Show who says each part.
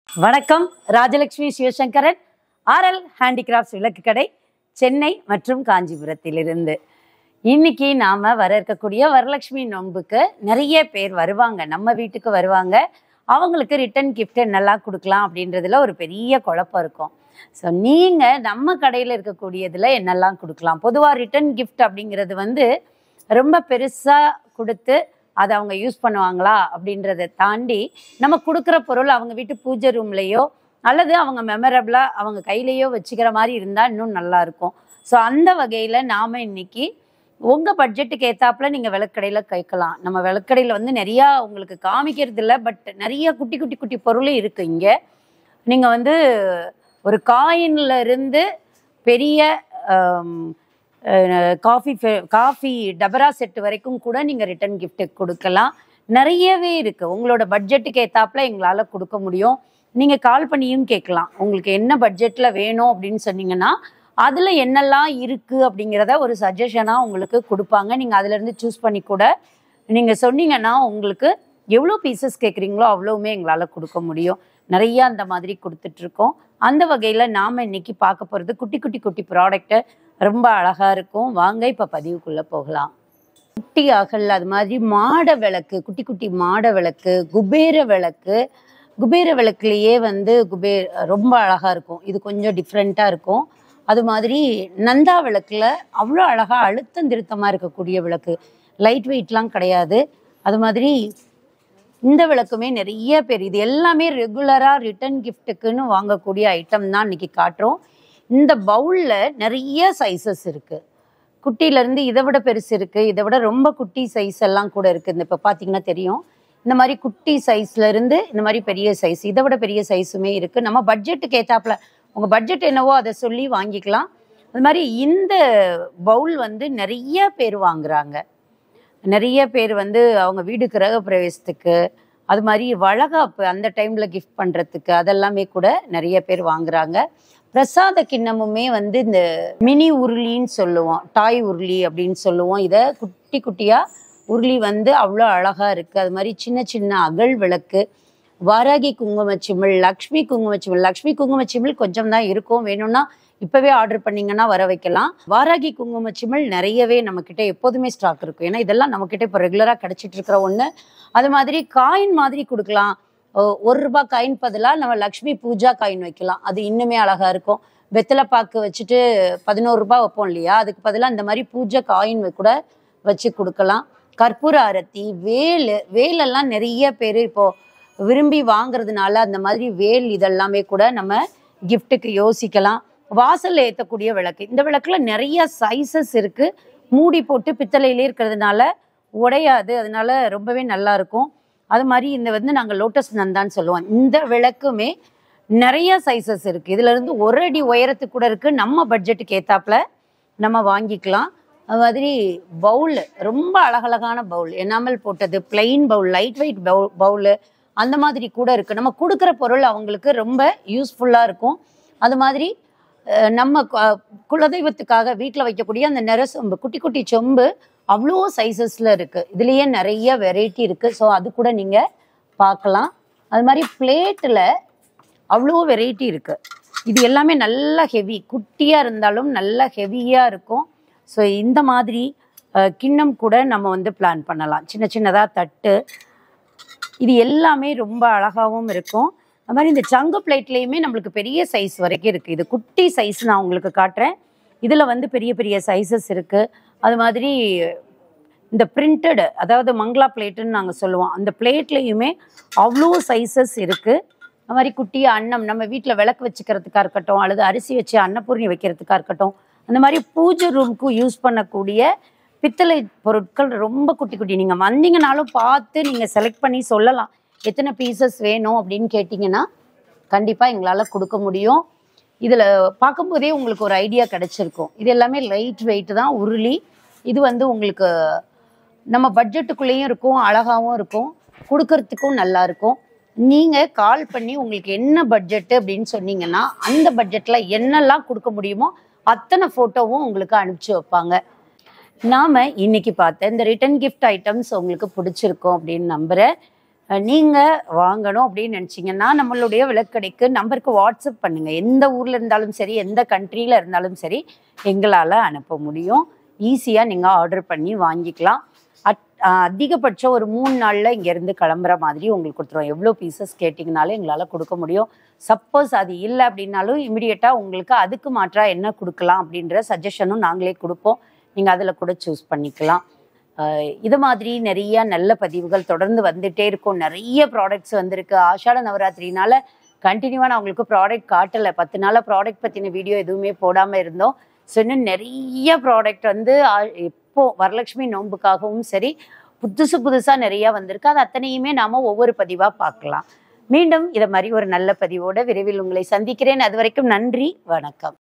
Speaker 1: வணக்கம் Rajalakshmi Sivasankaran RL handicrafts விளக்கு கடை சென்னை மற்றும் காஞ்சிபுரத்திலிருந்து இன்னைக்கு நாம வர இருக்கக்கூடிய வரலட்சுமி நோன்புக்கு நிறைய பேர் வருவாங்க நம்ம வீட்டுக்கு வருவாங்க அவங்களுக்கு ரிட்டன் கிஃப்ட் என்னெல்லாம் கொடுக்கலாம் அப்படின்றதுல ஒரு பெரிய குழப்பம் இருக்கும் ஸோ நீங்க நம்ம கடையில் இருக்கக்கூடியதுல என்னெல்லாம் கொடுக்கலாம் பொதுவாக ரிட்டன் கிஃப்ட் அப்படிங்கிறது வந்து ரொம்ப பெருசா கொடுத்து அதை அவங்க யூஸ் பண்ணுவாங்களா அப்படின்றத தாண்டி நம்ம கொடுக்குற பொருள் அவங்க வீட்டு பூஜை ரூம்லேயோ அல்லது அவங்க மெமரபிளாக அவங்க கையிலேயோ வச்சுக்கிற மாதிரி இருந்தால் இன்னும் நல்லா இருக்கும் ஸோ அந்த வகையில் நாம் இன்னைக்கு உங்கள் பட்ஜெட்டுக்கு ஏத்தாப்புல நீங்கள் விளக்கடையில் கேட்கலாம் நம்ம விளக்கடையில் வந்து நிறையா உங்களுக்கு காமிக்கிறது இல்லை பட் நிறைய குட்டி குட்டி குட்டி பொருளும் இருக்குது இங்கே நீங்கள் வந்து ஒரு காயின்ல இருந்து பெரிய காஃபி காஃபி டபரா செட் வரைக்கும் கூட நீங்கள் ரிட்டர்ன் gift கொடுக்கலாம் நிறையவே இருக்குது உங்களோட பட்ஜெட்டுக்கு ஏத்தாப்புல எங்களால் கொடுக்க முடியும் நீங்கள் கால் பண்ணியும் கேட்கலாம் உங்களுக்கு என்ன பட்ஜெட்டில் வேணும் அப்படின்னு சொன்னீங்கன்னா அதில் என்னெல்லாம் இருக்குது அப்படிங்கிறத ஒரு சஜஷனாக உங்களுக்கு கொடுப்பாங்க நீங்கள் அதுலேருந்து சூஸ் பண்ணி கூட நீங்கள் சொன்னீங்கன்னா உங்களுக்கு எவ்வளோ பீசஸ் கேட்குறீங்களோ அவ்வளோவுமே எங்களால் கொடுக்க முடியும் நிறைய அந்த மாதிரி கொடுத்துட்ருக்கோம் அந்த வகையில் நாம் இன்னைக்கு பார்க்க போகிறது குட்டி குட்டி குட்டி ப்ராடக்ட்டு ரொம்ப அழகாக இருக்கும் வாங்க இப்போ பதிவுக்குள்ளே போகலாம் குட்டி அகல் அது மாதிரி மாட விளக்கு குட்டி குட்டி மாட விளக்கு குபேர விளக்கு குபேர விளக்குலேயே வந்து குபேர் ரொம்ப அழகாக இருக்கும் இது கொஞ்சம் டிஃப்ரெண்ட்டாக இருக்கும் அது மாதிரி நந்தா விளக்குல அவ்வளோ அழகாக அழுத்தம் திருத்தமாக இருக்கக்கூடிய விளக்கு லைட் வெயிட்லாம் கிடையாது அது மாதிரி இந்த விளக்குமே நிறைய பேர் இது எல்லாமே ரெகுலராக ரிட்டர்ன் கிஃப்ட்டுக்குன்னு வாங்கக்கூடிய ஐட்டம் தான் இன்னைக்கு காட்டுறோம் இந்த பவுலில் நிறைய சைஸஸ் இருக்குது குட்டியிலேருந்து இதை விட பெருசு இருக்குது இதை விட ரொம்ப குட்டி சைஸ் எல்லாம் கூட இருக்குது இந்த இப்போ பார்த்தீங்கன்னா தெரியும் இந்த மாதிரி குட்டி சைஸ்ல இருந்து இந்த மாதிரி பெரிய சைஸ் இதை விட பெரிய சைஸுமே இருக்குது நம்ம பட்ஜெட்டுக்கு ஏத்தாப்புல உங்கள் பட்ஜெட் என்னவோ அதை சொல்லி வாங்கிக்கலாம் அது மாதிரி இந்த பவுல் வந்து நிறைய பேர் வாங்குறாங்க நிறைய பேர் வந்து அவங்க வீடு கிரக பிரவேசத்துக்கு அது மாதிரி வளகாப்பு அந்த டைமில் கிஃப்ட் பண்ணுறதுக்கு அதெல்லாமே கூட நிறைய பேர் வாங்குறாங்க பிரசாத கிண்ணமுமே வந்து இந்த மினி உருளின்னு சொல்லுவோம் டாய் உருளி அப்படின்னு சொல்லுவோம் இதை குட்டி குட்டியாக உருளி வந்து அவ்வளோ அழகாக இருக்குது அது மாதிரி சின்ன சின்ன அகல் விளக்கு வாராகி குங்குமச்சிமிழ் லக்ஷ்மி குங்குமச்சிமிழ் லக்ஷ்மி குங்குமச்சிமிழ் கொஞ்சம் தான் இருக்கும் வேணும்னா இப்போவே ஆர்டர் பண்ணீங்கன்னா வர வைக்கலாம் வாராகி குங்குமச்சிமிழ் நிறையவே நம்மக்கிட்ட எப்போதுமே ஸ்டாக் இருக்கும் ஏன்னா இதெல்லாம் நம்மக்கிட்ட இப்போ ரெகுலராக கிடச்சிட்டு இருக்கிற ஒன்று அது மாதிரி காயின் மாதிரி கொடுக்கலாம் ஒ- ஒரு ரூபாய் காயின் பதிலாக நம்ம லக்ஷ்மி பூஜா காயின் வைக்கலாம் அது இன்னுமே அழகாக இருக்கும் வெத்தலை பாக்கு வச்சுட்டு பதினோரு ரூபாய் வைப்போம் இல்லையா அதுக்கு பதிலாக இந்த மாதிரி பூஜை காயின் கூட வச்சு கொடுக்கலாம் கற்பூர அரத்தி வேல் வேலெல்லாம் நிறைய பேர் இப்போ விரும்பி வாங்குறதுனால அந்த மாதிரி வேல் இதெல்லாமே கூட நம்ம கிஃப்ட்டுக்கு யோசிக்கலாம் வாசல்ல ஏற்றக்கூடிய விளக்கு இந்த விளக்குல நிறைய சைஸஸ் இருக்கு மூடி போட்டு பித்தளையிலே இருக்கிறதுனால உடையாது அதனால ரொம்பவே நல்லா இருக்கும் அது மாதிரி இந்த வந்து நாங்கள் லோட்டஸ் நந்தான்னு சொல்லுவோம் இந்த விளக்குமே நிறைய சைஸஸ் இருக்கு இதுல இருந்து ஒரு அடி உயரத்துக்கு கூட இருக்கு நம்ம பட்ஜெட்டுக்கு ஏத்தாப்புல நம்ம வாங்கிக்கலாம் அது மாதிரி பவுல் ரொம்ப அழகழகான பவுல் எனாமல் போட்டது plain bowl light weight bowl bowl அந்த மாதிரி கூட இருக்கு நம்ம கொடுக்குற பொருள் அவங்களுக்கு ரொம்ப யூஸ்ஃபுல்லாக இருக்கும் அது மாதிரி அஹ், நம்ம கு- குலதெய்வத்துக்காக வீட்டில் வைக்கக்கூடிய அந்த நிற சொம்பு குட்டி குட்டி சொம்பு அவ்வளோ சைஸஸில் இருக்குது இதுலேயே நிறைய வெரைட்டி இருக்குது ஸோ அது கூட நீங்கள் பார்க்கலாம் அது மாதிரி பிளேட்டில் அவ்வளோ வெரைட்டி இருக்கு இது எல்லாமே நல்லா ஹெவி குட்டியாக இருந்தாலும் நல்லா ஹெவியாக இருக்கும் ஸோ இந்த மாதிரி அஹ், கிண்ணம் கூட நம்ம வந்து பிளான் பண்ணலாம் சின்ன சின்னதாக தட்டு இது எல்லாமே ரொம்ப அழகாகவும் இருக்கும் அது மாதிரி இந்த சங்கு பிளேட்லேயுமே நம்மளுக்கு பெரிய சைஸ் வரைக்கும் இருக்குது இது குட்டி சைஸ் நான் உங்களுக்கு காட்டுறேன் இதில் வந்து பெரிய பெரிய சைஸஸ் இருக்குது அது மாதிரி இந்த பிரிண்டட் அதாவது மங்களா பிளேட்டுன்னு நாங்கள் சொல்லுவோம் அந்த பிளேட்லேயுமே அவ்வளோ சைஸஸ் இருக்குது அது மாதிரி குட்டி அன்னம் நம்ம வீட்டில் விளக்கு வச்சுக்கிறதுக்காக இருக்கட்டும் அல்லது அரிசி வச்சு அன்னபூர்ணி வைக்கிறதுக்காக இருக்கட்டும் அந்த மாதிரி பூஜை ரூமுக்கு யூஸ் பண்ணக்கூடிய பித்தளை பொருட்கள் ரொம்ப குட்டி குட்டி நீங்கள் வந்தீங்கனாலும் பார்த்து நீங்கள் செலக்ட் பண்ணி சொல்லலாம் எத்தனை பீசஸ் வேணும் அப்படின்னு கேட்டிங்கன்னா கண்டிப்பாக எங்களால் கொடுக்க முடியும் இதில் பார்க்கும்போதே உங்களுக்கு ஒரு ஐடியா கிடைச்சிருக்கும் இது எல்லாமே லைட் வெயிட் தான் உருளி இது வந்து உங்களுக்கு நம்ம பட்ஜெட்டுக்குள்ளேயும் இருக்கும் அழகாகவும் இருக்கும் கொடுக்கறதுக்கும் நல்லா இருக்கும் நீங்கள் கால் பண்ணி உங்களுக்கு என்ன பட்ஜெட்டு அப்படின்னு சொன்னீங்கன்னா அந்த பட்ஜெட்டில் என்னெல்லாம் கொடுக்க முடியுமோ அத்தனை ஃபோட்டோவும் உங்களுக்கு அனுப்பிச்சு வைப்பாங்க நாம் இன்னைக்கு பார்த்த இந்த ரிட்டன் கிஃப்ட் ஐட்டம்ஸ் உங்களுக்கு பிடிச்சிருக்கும் அப்படின்னு நம்புகிறேன் அஹ் நீங்க வாங்கணும் அப்படின்னு நினைச்சீங்கன்னா நம்மளுடைய விளக்கடைக்கு நம்பருக்கு வாட்ஸ்அப் பண்ணுங்க எந்த ஊர்ல இருந்தாலும் சரி எந்த கண்ட்ரியில இருந்தாலும் சரி எங்களால அனுப்ப முடியும் ஈஸியா நீங்க ஆர்டர் பண்ணி வாங்கிக்கலாம் அட் அஹ் அதிகபட்சம் ஒரு மூணு நாள்ல இங்க இருந்து கிளம்புற மாதிரி உங்களுக்கு கொடுத்துருவோம் எவ்வளோ பீசஸ் கேட்டிங்கனாலும் எங்களால கொடுக்க முடியும் சப்போஸ் அது இல்லை அப்படின்னாலும் இமிடியட்டா உங்களுக்கு அதுக்கு மாற்றா என்ன கொடுக்கலாம் அப்படின்ற சஜஷனும் நாங்களே கொடுப்போம் நீங்க அதுல கூட சூஸ் பண்ணிக்கலாம் அஹ் இது மாதிரி நிறைய நல்ல பதிவுகள் தொடர்ந்து வந்துட்டே இருக்கும் நிறைய ப்ராடக்ட்ஸ் வந்திருக்கு ஆஷாட நவராத்திரினால கண்டினியூவாக நான் உங்களுக்கு ப்ராடக்ட் காட்டலை பத்து நாளாக ப்ராடக்ட் பற்றின வீடியோ எதுவுமே போடாமல் இருந்தோம் ஸோ இன்னும் நிறைய ப்ராடக்ட் வந்து ஆ- இப்போ வரலட்சுமி நோன்புக்காகவும் சரி புதுசு புதுசாக நிறைய வந்திருக்கு அது அத்தனையுமே நாம ஒவ்வொரு பதிவாக பார்க்கலாம் மீண்டும் இதை மாதிரி ஒரு நல்ல பதிவோட விரைவில் உங்களை சந்திக்கிறேன் அது வரைக்கும் நன்றி வணக்கம்